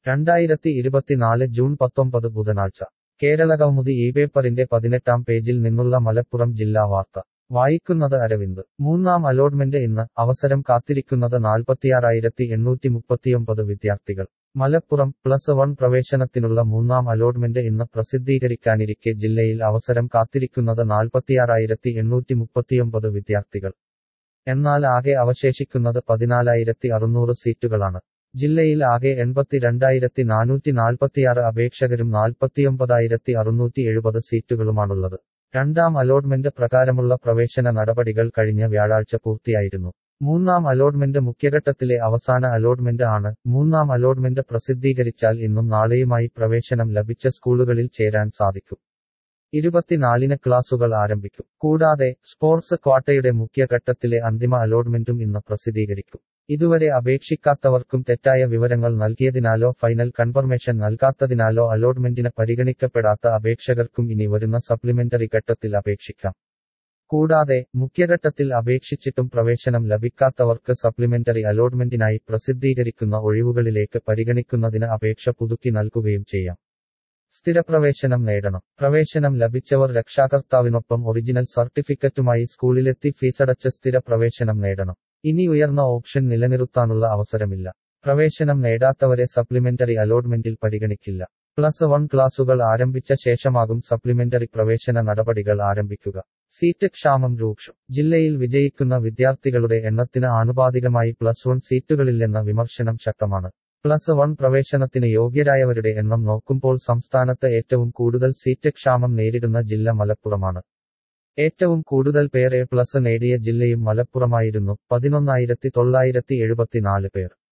രണ്ടായിരത്തി ഇരുപത്തിനാല് ജൂൺ പത്തൊമ്പത് ബുധനാഴ്ച കേരളകൗമുദി ഈ പേപ്പറിന്റെ പതിനെട്ടാം പേജിൽ നിന്നുള്ള മലപ്പുറം ജില്ലാ വാർത്ത വായിക്കുന്നത് അരവിന്ദ് മൂന്നാം അലോട്ട്മെന്റ് ഇന്ന് അവസരം കാത്തിരിക്കുന്നത് നാൽപ്പത്തിയാറായിരത്തി എണ്ണൂറ്റി മുപ്പത്തിയൊമ്പത് വിദ്യാർത്ഥികൾ മലപ്പുറം പ്ലസ് വൺ പ്രവേശനത്തിനുള്ള മൂന്നാം അലോട്ട്മെന്റ് ഇന്ന് പ്രസിദ്ധീകരിക്കാനിരിക്കെ ജില്ലയിൽ അവസരം കാത്തിരിക്കുന്നത് നാൽപ്പത്തിയാറായിരത്തി എണ്ണൂറ്റി മുപ്പത്തിയൊമ്പത് വിദ്യാർത്ഥികൾ എന്നാൽ ആകെ അവശേഷിക്കുന്നത് പതിനാലായിരത്തി അറുന്നൂറ് സീറ്റുകളാണ് ജില്ലയിൽ ആകെ എൺപത്തിരണ്ടായിരത്തി നാനൂറ്റി നാൽപ്പത്തിയാറ് അപേക്ഷകരും നാൽപ്പത്തിയൊമ്പതായിരത്തി അറുന്നൂറ്റി എഴുപത് സീറ്റുകളുമാണുള്ളത് രണ്ടാം അലോട്ട്മെന്റ് പ്രകാരമുള്ള പ്രവേശന നടപടികൾ കഴിഞ്ഞ വ്യാഴാഴ്ച പൂർത്തിയായിരുന്നു മൂന്നാം അലോട്ട്മെന്റ് മുഖ്യഘട്ടത്തിലെ അവസാന അലോട്ട്മെന്റ് ആണ് മൂന്നാം അലോട്ട്മെന്റ് പ്രസിദ്ധീകരിച്ചാൽ ഇന്നും നാളെയുമായി പ്രവേശനം ലഭിച്ച സ്കൂളുകളിൽ ചേരാൻ സാധിക്കും ഇരുപത്തിനാലിന് ക്ലാസുകൾ ആരംഭിക്കും കൂടാതെ സ്പോർട്സ് ക്വാട്ടയുടെ മുഖ്യഘട്ടത്തിലെ അന്തിമ അലോട്ട്മെന്റും ഇന്ന് പ്രസിദ്ധീകരിക്കും ഇതുവരെ അപേക്ഷിക്കാത്തവർക്കും തെറ്റായ വിവരങ്ങൾ നൽകിയതിനാലോ ഫൈനൽ കൺഫർമേഷൻ നൽകാത്തതിനാലോ അലോട്ട്മെന്റിന് പരിഗണിക്കപ്പെടാത്ത അപേക്ഷകർക്കും ഇനി വരുന്ന സപ്ലിമെന്ററി ഘട്ടത്തിൽ അപേക്ഷിക്കാം കൂടാതെ മുഖ്യഘട്ടത്തിൽ അപേക്ഷിച്ചിട്ടും പ്രവേശനം ലഭിക്കാത്തവർക്ക് സപ്ലിമെന്ററി അലോട്ട്മെന്റിനായി പ്രസിദ്ധീകരിക്കുന്ന ഒഴിവുകളിലേക്ക് പരിഗണിക്കുന്നതിന് അപേക്ഷ പുതുക്കി നൽകുകയും ചെയ്യാം സ്ഥിരപ്രവേശനം നേടണം പ്രവേശനം ലഭിച്ചവർ രക്ഷാകർത്താവിനൊപ്പം ഒറിജിനൽ സർട്ടിഫിക്കറ്റുമായി സ്കൂളിലെത്തി ഫീസടച്ച് സ്ഥിര പ്രവേശനം നേടണം ഇനി ഉയർന്ന ഓപ്ഷൻ നിലനിർത്താനുള്ള അവസരമില്ല പ്രവേശനം നേടാത്തവരെ സപ്ലിമെന്ററി അലോട്ട്മെന്റിൽ പരിഗണിക്കില്ല പ്ലസ് വൺ ക്ലാസുകൾ ആരംഭിച്ച ശേഷമാകും സപ്ലിമെന്ററി പ്രവേശന നടപടികൾ ആരംഭിക്കുക സീറ്റ് ക്ഷാമം രൂക്ഷം ജില്ലയിൽ വിജയിക്കുന്ന വിദ്യാർത്ഥികളുടെ എണ്ണത്തിന് ആനുപാതികമായി പ്ലസ് വൺ സീറ്റുകളില്ലെന്ന വിമർശനം ശക്തമാണ് പ്ലസ് വൺ പ്രവേശനത്തിന് യോഗ്യരായവരുടെ എണ്ണം നോക്കുമ്പോൾ സംസ്ഥാനത്ത് ഏറ്റവും കൂടുതൽ സീറ്റ് ക്ഷാമം നേരിടുന്ന ജില്ല മലപ്പുറമാണ് ഏറ്റവും കൂടുതൽ പേർ എ പ്ലസ് നേടിയ ജില്ലയും മലപ്പുറമായിരുന്നു പതിനൊന്നായിരത്തി തൊള്ളായിരത്തി എഴുപത്തിനാല് പേർ